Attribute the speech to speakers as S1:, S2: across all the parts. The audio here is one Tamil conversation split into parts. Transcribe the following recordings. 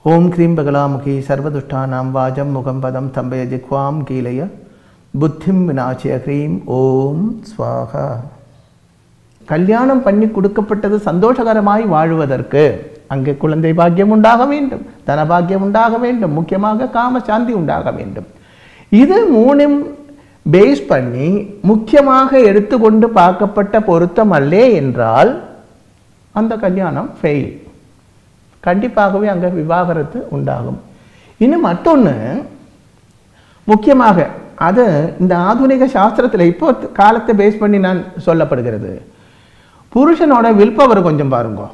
S1: ஓம் க்ரீம் பகலாமுகி சர்வதுஷ்டானாம் வாஜம் முகம் பதம் தம்பய ஜிக்வாம் கீலய புத்திம் விநாச்சிய க்ரீம் ஓம் ஸ்வாகா கல்யாணம் பண்ணி கொடுக்கப்பட்டது சந்தோஷகரமாய் வாழுவதற்கு அங்கே குழந்தை பாக்கியம் உண்டாக வேண்டும் தனபாக்கியம் உண்டாக வேண்டும் முக்கியமாக காம சாந்தி உண்டாக வேண்டும் இது மூணும் பேஸ் பண்ணி முக்கியமாக எடுத்துக்கொண்டு பார்க்கப்பட்ட பொருத்தம் அல்லே என்றால் அந்த கல்யாணம் ஃபெயில் கண்டிப்பாகவே அங்கே விவாகரத்து உண்டாகும் இன்னும் மற்றொன்று முக்கியமாக அது இந்த ஆதுனிக சாஸ்திரத்தில் இப்போ காலத்தை பேஸ் பண்ணி நான் சொல்லப்படுகிறது புருஷனோட வில்பவர் கொஞ்சம் பாருங்க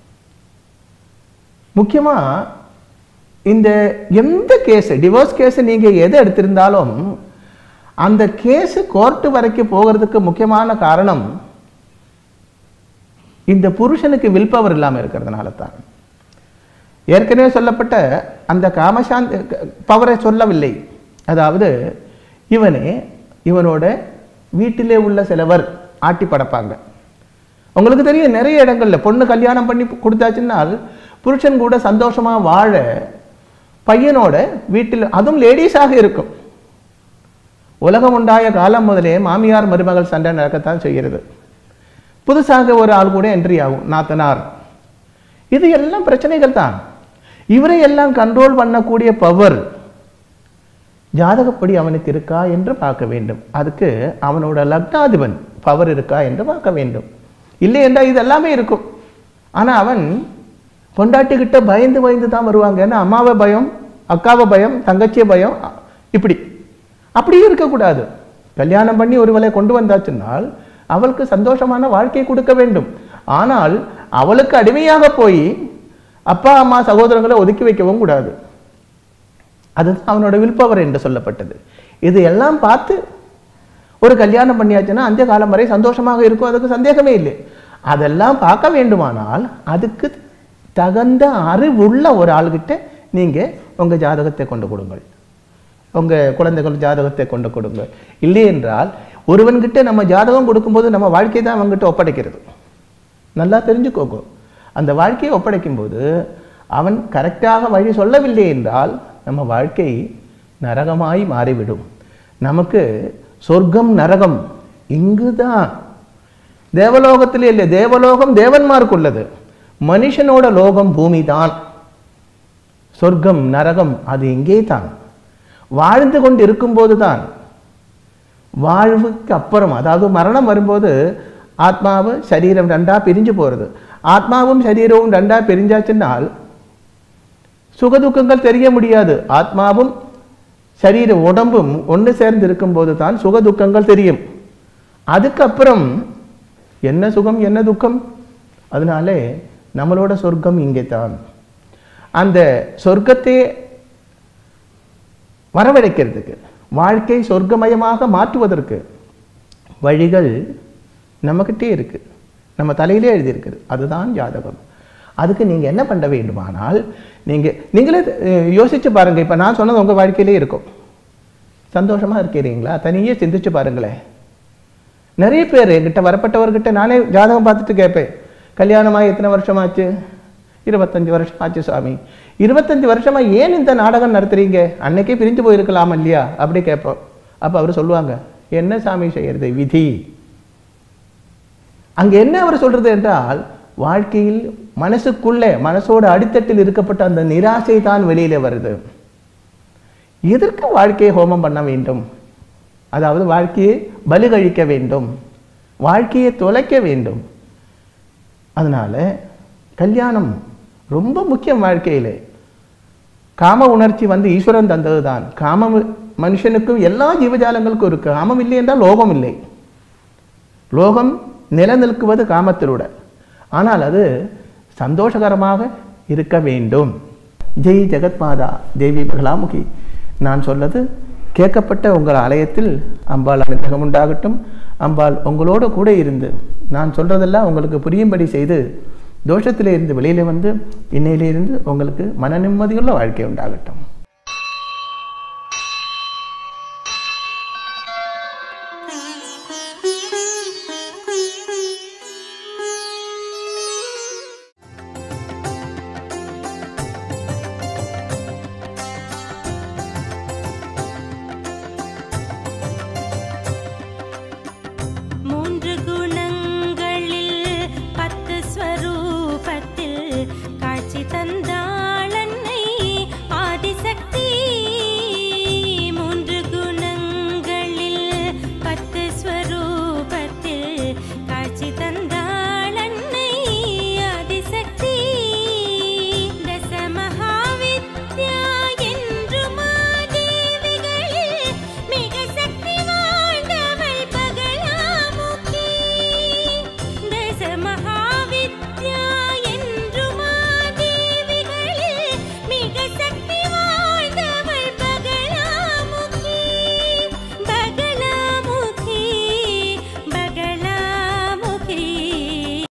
S1: முக்கியமாக இந்த எந்த கேஸ் டிவோர்ஸ் கேஸ் நீங்கள் எதை எடுத்திருந்தாலும் அந்த கேஸு கோர்ட்டு வரைக்கும் போகிறதுக்கு முக்கியமான காரணம் இந்த புருஷனுக்கு வில்பவர் இல்லாமல் இருக்கிறதுனால தான் ஏற்கனவே சொல்லப்பட்ட அந்த காமசாந்தி பவரை சொல்லவில்லை அதாவது இவனே இவனோட வீட்டிலே உள்ள சிலவர் ஆட்டி படைப்பாங்க உங்களுக்கு தெரியும் நிறைய இடங்கள்ல பொண்ணு கல்யாணம் பண்ணி கொடுத்தாச்சுன்னால் புருஷன் கூட சந்தோஷமாக வாழ பையனோட வீட்டில் அதுவும் லேடிஸாக இருக்கும் உலகம் உண்டாய காலம் முதலே மாமியார் மருமகள் சண்டை நடக்கத்தான் செய்கிறது புதுசாக ஒரு ஆள் கூட என்ட்ரி ஆகும் நாத்தனார் இது எல்லாம் பிரச்சனைகள் தான் இவரை எல்லாம் கண்ட்ரோல் பண்ணக்கூடிய பவர் ஜாதகப்படி அவனுக்கு இருக்கா என்று பார்க்க வேண்டும் அதுக்கு அவனோட லக்னாதிபன் பவர் இருக்கா என்று பார்க்க வேண்டும் இல்லை என்றால் இது எல்லாமே இருக்கும் ஆனால் அவன் பொண்டாட்டிக்கிட்ட பயந்து பயந்து தான் வருவாங்க ஏன்னா அம்மாவை பயம் அக்காவை பயம் தங்கச்சியை பயம் இப்படி அப்படியும் இருக்கக்கூடாது கல்யாணம் பண்ணி ஒருவளை கொண்டு வந்தாச்சுன்னால் அவளுக்கு சந்தோஷமான வாழ்க்கை கொடுக்க வேண்டும் ஆனால் அவளுக்கு அடிமையாக போய் அப்பா அம்மா சகோதரங்களை ஒதுக்கி வைக்கவும் கூடாது அதுதான் அவனோட வில்பவர் என்று சொல்லப்பட்டது இது எல்லாம் பார்த்து ஒரு கல்யாணம் பண்ணியாச்சுன்னா அந்த காலம் வரை சந்தோஷமாக இருக்கும் அதுக்கு சந்தேகமே இல்லை அதெல்லாம் பார்க்க வேண்டுமானால் அதுக்கு தகுந்த அறிவுள்ள ஒரு ஆள்கிட்ட நீங்கள் உங்கள் ஜாதகத்தை கொண்டு கொடுங்கள் உங்கள் குழந்தைகள் ஜாதகத்தை கொண்டு கொடுங்க இல்லை என்றால் ஒருவன்கிட்ட நம்ம ஜாதகம் கொடுக்கும்போது நம்ம வாழ்க்கை தான் அவங்ககிட்ட ஒப்படைக்கிறது நல்லா தெரிஞ்சுக்கோங்க அந்த வாழ்க்கையை ஒப்படைக்கும்போது அவன் கரெக்டாக வழி சொல்லவில்லை என்றால் நம்ம வாழ்க்கை நரகமாய் மாறிவிடும் நமக்கு சொர்க்கம் நரகம் இங்கு தான் தேவலோகத்திலே இல்லை தேவலோகம் தேவன்மார்க்குள்ளது மனுஷனோட லோகம் பூமி தான் சொர்க்கம் நரகம் அது இங்கே தான் வாழ்ந்து கொண்டு இருக்கும்போது தான் வாழ்வுக்கு அப்புறம் அதாவது மரணம் வரும்போது ஆத்மாவு சரீரம் ரெண்டா பிரிஞ்சு போகிறது ஆத்மாவும் சரீரமும் ரெண்டா பிரிஞ்சாச்சுன்னால் சுகதுக்கங்கள் தெரிய முடியாது ஆத்மாவும் சரீர உடம்பும் ஒன்று சேர்ந்து இருக்கும்போது தான் சுகதுக்கங்கள் தெரியும் அதுக்கப்புறம் என்ன சுகம் என்ன துக்கம் அதனாலே நம்மளோட சொர்க்கம் இங்கே தான் அந்த சொர்க்கத்தை வரவழைக்கிறதுக்கு வாழ்க்கை சொர்க்கமயமாக மாற்றுவதற்கு வழிகள் நம்மக்கிட்டே இருக்கு நம்ம தலையிலே எழுதியிருக்குது அதுதான் ஜாதகம் அதுக்கு நீங்கள் என்ன பண்ண வேண்டுமானால் நீங்கள் நீங்களே அஹ், யோசிச்சு பாருங்கள் இப்போ நான் சொன்னது உங்கள் வாழ்க்கையிலே இருக்கும் சந்தோஷமாக இருக்கிறீங்களா தனியே சிந்திச்சு பாருங்களேன் நிறைய பேர் என்கிட்ட வரப்பட்டவர்கிட்ட நானே ஜாதகம் பார்த்துட்டு கேட்பேன் கல்யாணமாக எத்தனை வருஷமாச்சு இருபத்தஞ்சு வருஷம் ஆச்சு சுவாமி இருபத்தஞ்சு வருஷமா ஏன் இந்த நாடகம் நடத்துறீங்க அன்னைக்கே பிரிஞ்சு போயிருக்கலாம் இல்லையா அப்படி கேட்போம் அப்போ அவர் சொல்லுவாங்க என்ன சாமி செய்யறது விதி அங்க என்ன அவர் சொல்றது என்றால் வாழ்க்கையில் மனசுக்குள்ளே மனசோட அடித்தட்டில் இருக்கப்பட்ட அந்த நிராசை தான் வெளியில வருது எதற்கு வாழ்க்கையை ஹோமம் பண்ண வேண்டும் அதாவது வாழ்க்கையை பலி கழிக்க வேண்டும் வாழ்க்கையை தொலைக்க வேண்டும் அதனால கல்யாணம் ரொம்ப முக்கியம் வாழ்க்கையிலே காம உணர்ச்சி வந்து ஈஸ்வரன் தந்தது தான் காமம் மனுஷனுக்கும் எல்லா ஜீவஜாலங்களுக்கும் இருக்கு காமம் இல்லை என்றால் லோகம் இல்லை லோகம் நிலநிற்குவது காமத்திலூட ஆனால் அது சந்தோஷகரமாக இருக்க வேண்டும் ஜெய் ஜெகத்மாதா தேவி பகலாமுகி நான் சொன்னது கேட்கப்பட்ட உங்கள் ஆலயத்தில் அம்பாள் அனுகிரகம் உண்டாகட்டும் அம்பாள் உங்களோட கூட இருந்து நான் சொல்றதெல்லாம் உங்களுக்கு புரியும்படி செய்து தோஷத்திலே இருந்து வெளியில வந்து இன்னையிலிருந்து உங்களுக்கு மன நிம்மதியுள்ள வாழ்க்கை உண்டாகட்டும்